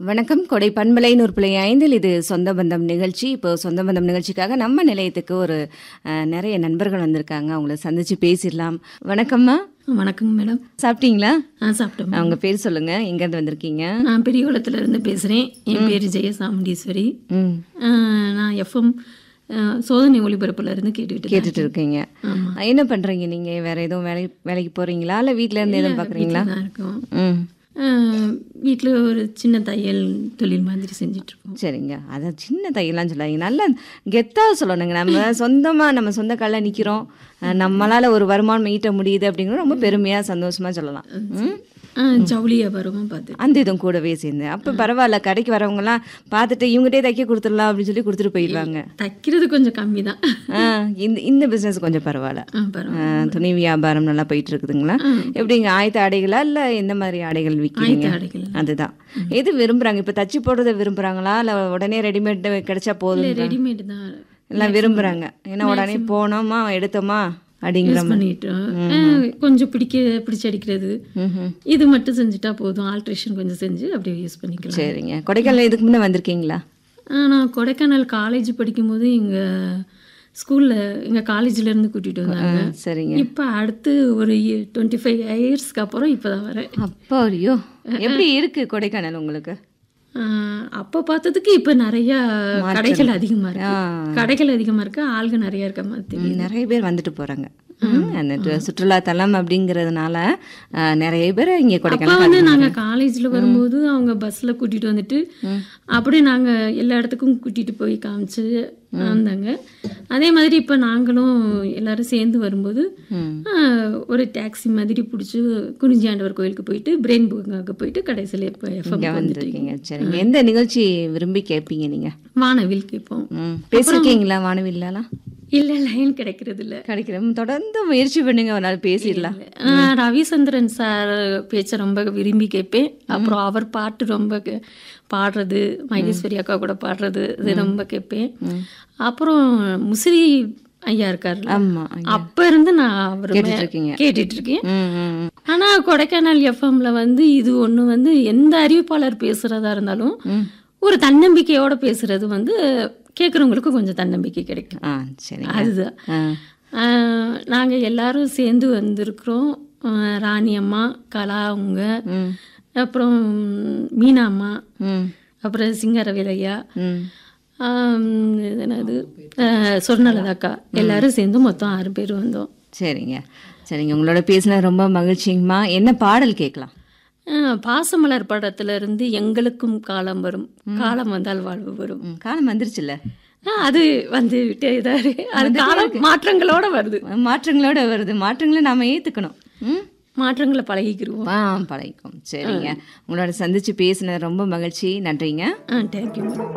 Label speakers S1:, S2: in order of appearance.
S1: வணக்கம் கொடை பண்பலை நூற்புலை ஐந்தில் இது சொந்த பந்தம் நிகழ்ச்சி இப்போ சொந்த பந்தம் நிகழ்ச்சிக்காக நம்ம நிலையத்துக்கு ஒரு அஹ், நிறைய நண்பர்கள் வந்திருக்காங்க அவங்கள சந்திச்சு பேசிடலாம் வணக்கம்மா
S2: வணக்கங்க மேடம்
S1: சாப்பிட்டீங்களா
S2: ஆ சாப்பிட்டோம்
S1: அவங்க பேர் சொல்லுங்க எங்கேருந்து வந்திருக்கீங்க
S2: நான் பெரியகுளத்துல இருந்து பேசுகிறேன் என் பேர் ஜெயசாமுண்டீஸ்வரி
S1: ம்
S2: ஆ, நான் எஃப்எம் சோதனை ஒளிபரப்புல இருந்து கேட்டுக்கிட்டு இருக்கேன்.
S1: கேட்டுட்டு இருக்கீங்க
S2: ஆமா.
S1: என்ன பண்றீங்க நீங்க வேற எதுவும் வேலை வேலைக்கு போறீங்களா இல்ல வீட்ல இருந்து எதுவும் பாக்குறீங்களா
S2: தான் இருக்கோம்
S1: ம்
S2: வீட்டில் ஒரு சின்ன தையல் தொழில் மாதிரி செஞ்சுட்டு இருக்கோம்
S1: சரிங்க அதான் சின்ன தையெல்லாம் சொல்லாதீங்க நல்லா கெத்தா சொல்லணுங்க நம்ம சொந்தமா நம்ம சொந்த காலில் நிக்கிறோம் அஹ், நம்மளால ஒரு வருமானம் ஈட்ட முடியுது அப்படிங்கிறது ரொம்ப பெருமையா சந்தோஷமா சொல்லலாம் ம்
S2: ஆ, ஜவுளி வியாபாரமும் பார்த்து
S1: அந்த இதுவும் கூடவே சேர்ந்து அப்ப பரவாயில்ல கடைக்கு வரவங்கலாம் பார்த்துட்டு இவங்ககிட்டே தைக்க கொடுத்துடலாம் அப்படின்னு சொல்லி கொடுத்துட்டு போயிடுவாங்க
S2: தைக்கிறது கொஞ்சம் கம்மி தான்
S1: ஆ, இந்த இந்த பிசினஸ் கொஞ்சம் பரவாயில்ல
S2: பரவாயில்ல
S1: ஆ, துணி வியாபாரம் நல்லா போயிட்டு இருக்குதுங்களா எப்படிங்க ஆயத்த ஆடைகளா இல்ல எந்த மாதிரி ஆடைகள் விற்கிறீங்க
S2: ஆயத்த ஆடைகள்.
S1: அதுதான் எது விரும்புறாங்க இப்ப தச்சு போடுறத விரும்புறாங்களா இல்ல உடனே ரெடிமேட் கிடைச்சா போதும்
S2: ரெடிமேட் தான்
S1: எல்லாம் விரும்புறாங்க ஏன்னா உடனே போனோமா எடுத்தோமா அப்படிங்கிற
S2: யூஸ் பண்ணிட்டோம் ஆ, கொஞ்சம் பிடிக்க பிடிச்சடிக்கிறது
S1: ம்ஹும்.
S2: இது மட்டும் செஞ்சுட்டா போதும் ஆல்ட்ரேஷன் கொஞ்சம் செஞ்சு அப்படியே யூஸ் பண்ணிக்கலாம்
S1: சரிங்க கொடைக்கானல் இதுக்கு முன்ன வந்திருக்கீங்களா
S2: ஆ, நான் கொடைக்கானல் காலேஜ் படிக்கும்போது எங்கள் ஸ்கூலில் எங்கள் காலேஜ்லேருந்து கூட்டிகிட்டு வந்தாங்க
S1: சரிங்க
S2: இப்போ அடுத்து ஒரு டுவெண்ட்டி ஃபைவ் இயர்ஸ்க்கு அப்புறம் இப்போ தான் வரேன்
S1: அப்பா ஐயோ எப்படி இருக்கு கொடைக்கானல் உங்களுக்கு
S2: ஆ, அப்போ பார்த்ததுக்கு இப்போ நிறையா கடைகள் அதிகமாக இருக்கு கடைகள் அதிகமாக இருக்கு ஆள்கள் நிறையா இருக்க மாதிரி தெரியுது.
S1: ம், நிறைய பேர் வந்துட்டு போறாங்க ம், அந்த டு- சுற்றுலா தலம் அப்படிங்கறதுனால ஆ, நிறைய பேர் இங்க
S2: அப்போ
S1: கொடைக்கானல்
S2: வந்து நாங்கள் காலேஜில் வரும்போது அவங்க பஸ்ஸில் கூட்டிகிட்டு வந்துட்டு அப்படியே நாங்கள் எல்லா இடத்துக்கும் கூட்டிகிட்டு போய் காமிச்சு வந்தாங்க அதே மாதிரி இப்போ நாங்களும் எல்லாரும் சேர்ந்து வரும்போது
S1: ம்.
S2: ஆ, ஒரு டாக்ஸி மாதிரி பிடிச்சி குறிஞ்சியாண்டவர் கோயிலுக்கு போயிட்டு பிரெயின் புக்காக போயிட்டு கடைசியில் இப்போ எஃப்எம்
S1: இங்க வந்திருக்கீங்க சரிங்க எந்த நிகழ்ச்சி விரும்பி கேட்பீங்க நீங்க
S2: வானவில் கேட்போம்
S1: ம், பேசிருக்கீங்களா வானவில்லாம்
S2: இல்லை லைன் கிடைக்கிறது இல்லை
S1: கிடைக்கிற தொடர்ந்து முயற்சி பண்ணுங்க ஒரு நாள் பேசிடலாம்
S2: ரவிசந்திரன் சார் பேச்சை ரொம்ப விரும்பி கேட்பேன் அப்புறம் அவர் பாட்டு ரொம்ப கே- பாடுறது மகேஸ்வரி அக்கா கூட பாடுறது இது ரொம்ப கேட்பேன் அப்புறம் முசிறி ஐயா இருக்காரு
S1: ஆமா
S2: அப்ப இருந்து நான் அவர்
S1: கேட்டுட்டு இருக்கீங்க.
S2: கேட்டுட்டு இருக்கேன்
S1: ம், ம், ம்.
S2: ஆனா கொடைக்கானல் எஃப்எம்ல வந்து இது ஒண்ணு வந்து எந்த அறிவிப்பாளர் பேசுறதா இருந்தாலும் ஒரு தன்னம்பிக்கையோட பேசுறது வந்து கேட்குறவங்களுக்கு கொஞ்சம் தன்னம்பிக்கை கிடைக்கும்
S1: ஆ சரிங்க
S2: அதுதான்
S1: ஆ,
S2: ஆஹ் நாங்க எல்லாரும் சேர்ந்து வந்திருக்கிறோம் ஆஹ் ராணி அம்மா கலா அவங்க
S1: ம்,
S2: அப்புறம் மீனா அம்மா
S1: ம்,
S2: அப்புறம் சிங்கரவேலையா
S1: ம்.
S2: ஆம், இது என்னது ஆஹ் சொர்ணலதாக்கா எல்லாரும் சேர்ந்து மொத்தம் ஆறு பேர் வந்தோம்
S1: சரிங்க சரிங்க உங்களோட பேசின ரொம்ப மகிழ்ச்சிங்கம்மா என்ன பாடல் கேட்கலாம்
S2: ஆஹ் பாசமலர் படத்துல இருந்து எங்களுக்கும் காலம் வரும் காலம் வந்தால் வாழ்வு வரும்
S1: ம், காலம் வந்துருச்சுல்ல
S2: ஆஹ் அது வந்து விட்டே தான் இருக்கு. அது காலம் மாற்றங்களோட வருது
S1: மாற்றங்களோட வருது மாற்றங்களை நாம ஏத்துக்கணும் ம்
S2: மாற்றங்களை பழகிக்கிருவோம்
S1: ஆ பழகிக்கும் சரிங்க உங்களோட சந்திச்சு பேசினது ரொம்ப மகிழ்ச்சி நன்றிங்க
S2: ஆ தேங்க்யூ